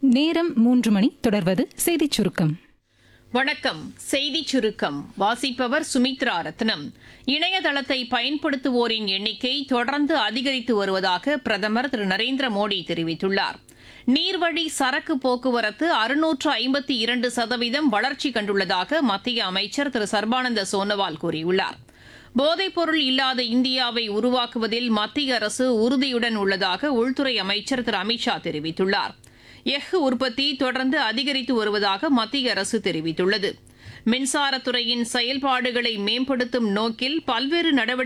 நேரம் மூன்று மணி தொடர்வது செய்திச் சுருக்கம் வணக்கம் செய்திச் சுருக்கம் வாசிப்பவர் சுமித்ரா ரத்னம் இணையதளத்தை பயன்படுத்துவோரின் எண்ணிக்கை தொடர்ந்து அதிகரித்து வருவதாக பிரதமர் திரு நரேந்திர மோடி தெரிவித்துள்ளார் நீர்வழி சரக்கு போக்குவரத்து அறுநூற்று ஐம்பத்தி இரண்டு சதவீதம் வளர்ச்சி கண்டுள்ளதாக மத்திய அமைச்சர் திரு சர்பானந்த சோனோவால் கூறியுள்ளார் போதைப்பொருள் இல்லாத இந்தியாவை உருவாக்குவதில் மத்திய அரசு உறுதியுடன் உள்ளதாக உள்துறை அமைச்சர் திரு அமித்ஷா தெரிவித்துள்ளார் எஃகு உற்பத்தி தொடர்ந்து அதிகரித்து வருவதாக மத்திய அரசு தெரிவித்துள்ளது மின்சாரத்துறையின் செயல்பாடுகளை மேம்படுத்தும் நோக்கில் பல்வேறு நடவடிக்கை